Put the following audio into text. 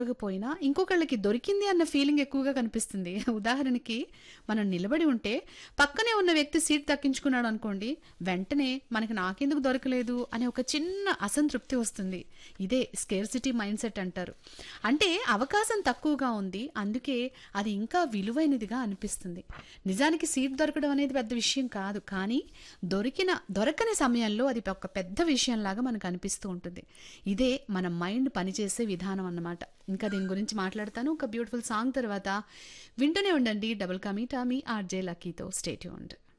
దొరకకపోయినా ఇంకొకళ్ళకి దొరికింది అన్న ఫీలింగ్ ఎక్కువగా కనిపిస్తుంది ఉదాహరణకి మనం నిలబడి ఉంటే పక్కనే ఉన్న వ్యక్తి సీట్ దక్కించుకున్నాడు అనుకోండి వెంటనే మనకి నాకెందుకు దొరకలేదు అనే ఒక చిన్న అసంతృప్తి వస్తుంది ఇదే స్కేర్సిటీ మైండ్ సెట్ అంటారు అంటే అవకాశం తక్కువగా ఉంది అందుకే అది ఇంకా విలువైనదిగా అనిపిస్తుంది నిజానికి సీట్ దొరకడం అనేది పెద్ద విషయం కాదు కానీ దొరికిన దొరకని సమయంలో అది ఒక పెద్ద విషయంలాగా మనకు అనిపిస్తూ ఉంటుంది ఇదే మన మైండ్ పనిచేసే విధానం అన్నమాట ఇంకా దీని గురించి మాట్లాడతాను ఒక బ్యూటిఫుల్ సాంగ్ తర్వాత వింటూనే ఉండండి డబుల్ కమీటా మీ ఆర్జే లక్కీతో స్టేట్యూండ్